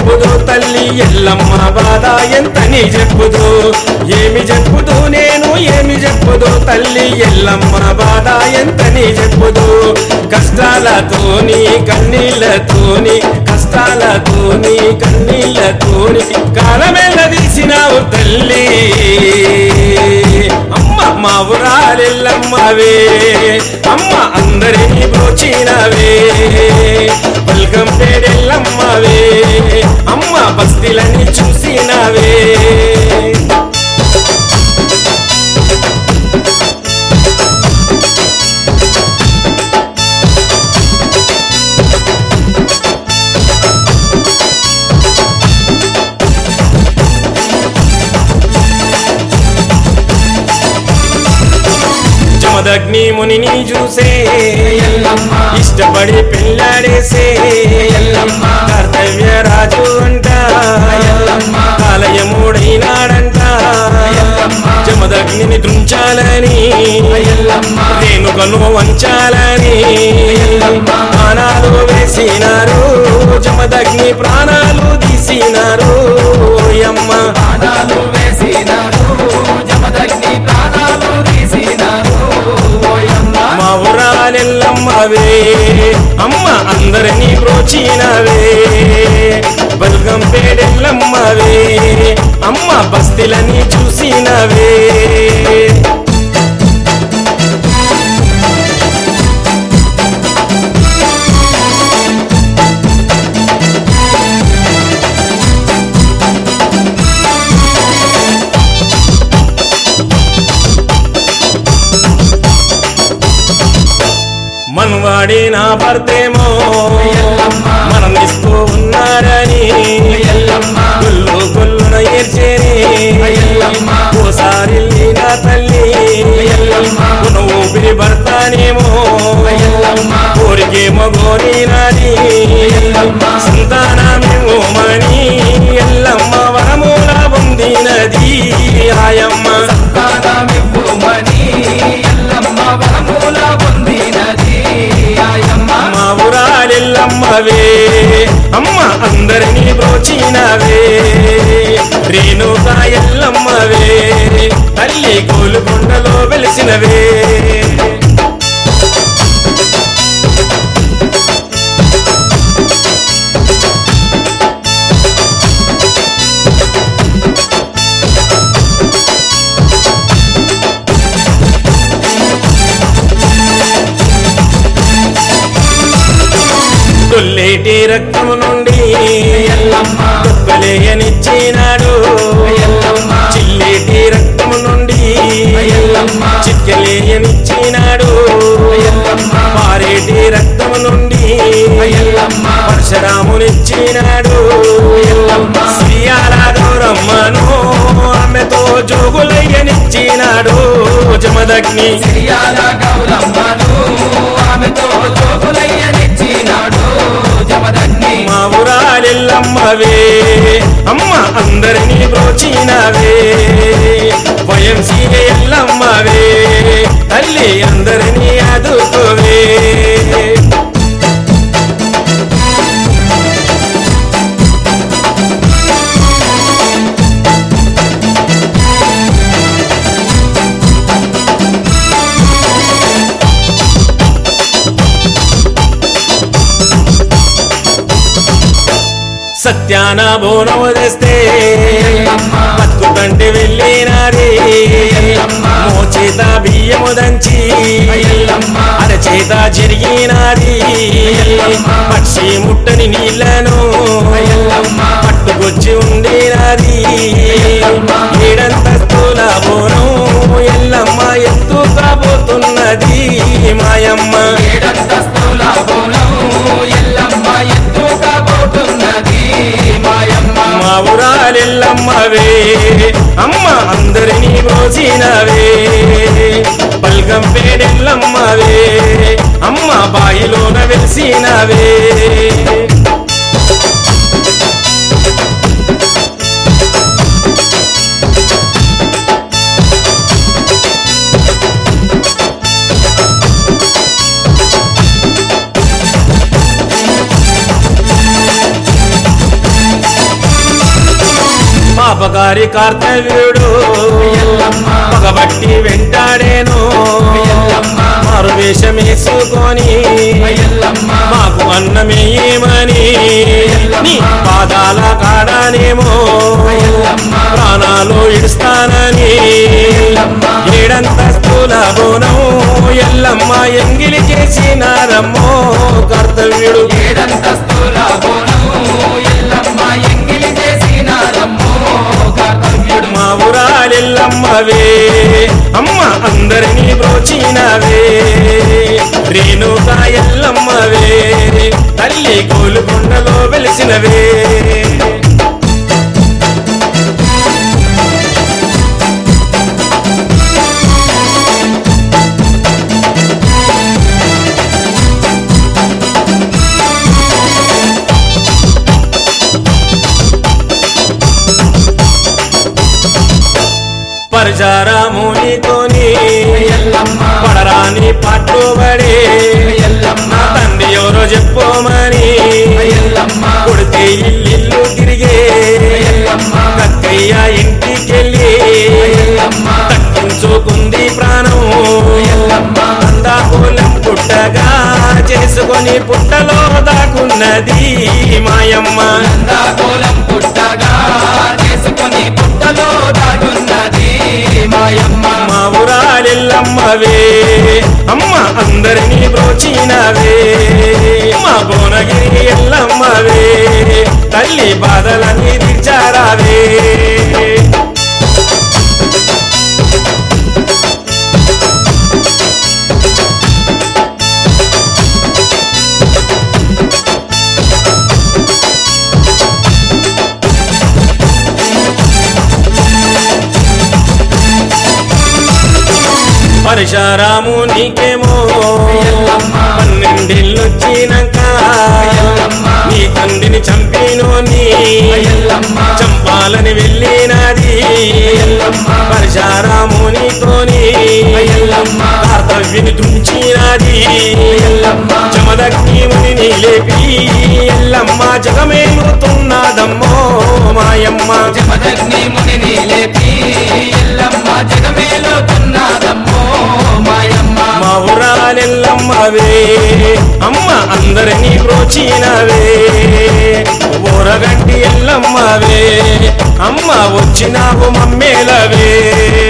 చెప్పుదు తల్లి ఎల్లమ్మ బాధ ఎంతని చెప్పుదు ఏమి చెప్పుదు నేను ఏమి చెప్పుదు తల్లి ఎల్లమ్మ బాధ ఎంతని చెప్పుదు కష్టాలతోని కన్నీళ్ళతోని కష్టాలతోని కన్నీళ్ళతోని కాలమెల్ల తీసినావు తల్లి అమ్మ మా ఊరాలెల్లమ్మవే అమ్మ అందరినీ బ్రోచినవే వెల్కమ్ పేడెల్లమ్మవే అమ్మ బస్తీలని చూసినవే జమదగ్ని మునిని చూసే ఎల్లమ్మ ఇష్టపడి పెళ్ళాడేసే ఎల్లమ్మ కర్తవ్య రాజు అంట ఎల్లమ్మ కాలయముడైనాడంట ఎల్లమ్మ జమదగ్నిని దృంచాలని ఎల్లమ్మ రేణుకను వంచాలని ఎల్లమ్మ ప్రాణాలు వేసినారు జమదగ్ని ప్రాణాలు తీసినారు ఓయమ్మ ప్రాణాలు వేసినారు జమదగ్ని ప్రాణాలు తీసినారు ఓయమ్మ మా ఊరాలెల్లమ్మవే అమ్మ అందరినీ ప్రోచినవే బల్గం పేడెల్లమ్మవే అమ్మ బస్తీలని చూసినవే మనవాడి నా భర్తేమో ఎల్లమ్మ మరణిస్తూ ఉన్నారని ఎల్లమ్మ గుల్లు గుల్లున ఏర్చేని ఎల్లమ్మ ఓసారి నా తల్లి ఎల్లమ్మ నువ్వు ఊపిరి భర్తనేమో ఎల్లమ్మ ఊరికే మగోని నాది ఎల్లమ్మ సంతానమేమో మణి ఎల్లమ్మ వరమూల పొందినది ఆయమ్మ సంతానమివ్వుమని ఎల్లమ్మ వరముల పొందినది ఆయమ్మ మా ఊరాలెల్లమ్మవే అమ్మ అందరినీ బ్రోచినవే రేణుక ఎల్లమ్మవే తల్లి గోలుకొండలో వెలిసినవే తొల్లేటి రక్తము నుండి ఎల్లమ్మ తొక్కలేయనిచ్చినాడు ఎల్లమ్మ చిల్లేటి రక్తము నుండి ఎల్లమ్మ చిక్కలేయనిచ్చినాడు ఎల్లమ్మ పారేటి రక్తము నుండి ఎల్లమ్మ పరశురామునిచ్చినాడు ఎల్లమ్మ శ్రీయాల గౌరమ్మను ఆమెతో జోగులయ్యనిచ్చినాడు జమదగ్ని సిరియాల గౌరమ్మను ఆమెతో జోగులయ్యనిచ్చినాడు జమదగ్ని మా ఊరాలెల్లమ్మవే అమ్మ అందరినీ బ్రోచినవే వయంసీ ఎల్లమ్మవే తల్లి అందరినీ ఆదుకోవే సత్యాన బోనము తెస్తే ఎల్లమ్మ బతుకుతంటే వెళ్ళినాది ఎల్లమ్మ మోచేత బియ్యము దంచి ఎల్లమ్మ అరచేత జరిగినాది ఎల్లమ్మ పక్షి ముట్టని నీళ్లను ఎల్లమ్మ పట్టుకొచ్చి ఉండినాది ఎల్లమ్మ ఏడంతస్తుల బోనం ఎల్లమ్మ ఎత్తుకపోతున్నది మాయమ్మ ఏడంతస్తుల బోనం ఎల్లమ్మ ఎత్తుకపోతున్నది మాయమ్మ మా ఊరాలెల్లమ్మవే అమ్మ అందరినీ బ్రోచినవే బల్గం పేడెల్లమ్మవే అమ్మ బాయిలోన వెలిసినవే పాపకారి కార్తవ్యుడు ఎల్లమ్మ పగబట్టి వెంటాడేను ఎల్లమ్మ మారు వేషమేసుకొని ఎల్లమ్మ మాకు అన్నమేయమని నీ పాదాల కాడానేమో ప్రాణాలు ఇడుస్తానని ఏడంతస్తుల బోనం ఎల్లమ్మ ఎంగిలి చేసినారమ్మో కర్తవ్యుడు ఏడంతస్తుల బోనము ఎల్లమ్మ ఎంగిలి చేసినారమ్మో కర్తవ్యుడు మా ఊరాలెల్లమ్మవే అమ్మ అందరినీ బ్రోచినవే రేణుకా ఎల్లమ్మవే తల్లి కోలుకొండలో వెలిసినవే పరచారామునితోని ఎల్లమ్మ పడరాని పాటలు పడే ఎల్లమ్మ నా తండ్రి ఎవరో చెప్పోమని ఎల్లమ్మ కొడితే ఇల్లు తిరిగే ఎల్లమ్మ కక్కయ్య ఇంటికెళ్ళి ఎల్లమ్మ తక్కించుకుంది ప్రాణం ఎల్లమ్మ అందాకూలం పుట్టగా చేసుకొని పుట్టలో దాకున్నది మాయమ్మ నందాకోలం పుట్టగా చేసుకొని పుట్టలో దాగున్నది మాయమ్మ మా ఊరాలెల్లమ్మవే అమ్మ అందరినీ బ్రోచినవే మా భువనగిరి ఎల్లమ్మవే తల్లి బాధలని తీర్చారావే పరశురాము నీకేమో ఎల్లమ్మ పన్నెండేళ్ళొచ్చినాక ఎల్లమ్మ నీ తండ్రిని చంపినో నీ ఎల్లమ్మ చంపాలని వెళ్ళినది ఎల్లమ్మ పరశురామునితోని ఎల్లమ్మ కర్తవ్యుని తుంచినది ఎల్లమ్మ జమదగ్ని మునిని లేపి ఎల్లమ్మ జగమేలుతున్నదమ్మో మాయమ్మ జమదగ్ని మునిని లేపి ఎల్లమ్మ జగమేలుతున్నదమ్మో మాయమ్మ మా ఊరాలెల్లమ్మవే అమ్మ అందరినీ బ్రోచినవే ఊరగంటి ఎల్లమ్మవే అమ్మ వచ్చినావు మమ్మేలవే